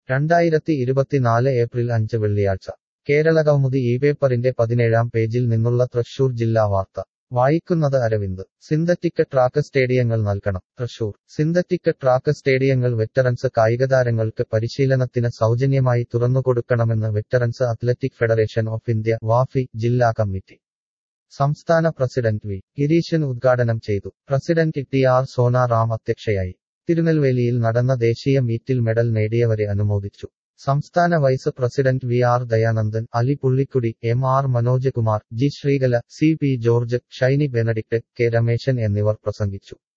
രണ്ടായിരത്തി ഇരുപത്തിനാല് ഏപ്രിൽ അഞ്ച് വെള്ളിയാഴ്ച കേരളകൗമുദി ഈ പേപ്പറിന്റെ പതിനേഴാം പേജിൽ നിന്നുള്ള തൃശൂർ ജില്ലാ വാർത്ത വായിക്കുന്നത് അരവിന്ദ് സിന്തറ്റിക് ട്രാക്ക് സ്റ്റേഡിയങ്ങൾ നൽകണം തൃശൂർ സിന്തറ്റിക് ട്രാക്ക് സ്റ്റേഡിയങ്ങൾ വെറ്ററൻസ് കായികതാരങ്ങൾക്ക് പരിശീലനത്തിന് സൗജന്യമായി തുറന്നുകൊടുക്കണമെന്ന് Veterans Athletic Federation of India VAFI ജില്ലാ കമ്മിറ്റി സംസ്ഥാന പ്രസിഡന്റ് വി ഗിരീശൻ ഉദ്ഘാടനം ചെയ്തു പ്രസിഡന്റ് ടി ആർ സോനാറാം അധ്യക്ഷയായി തിരുനെൽവേലിയിൽ നടന്ന ദേശീയ മീറ്റിൽ മെഡൽ നേടിയവരെ അനുമോദിച്ചു സംസ്ഥാന vice president V R Dayanandan Ali Pullikkudi M R Manoj Kumar G Sreekala C P George Shiny Benedict K Rameshan എന്നിവർ പ്രസംഗിച്ചു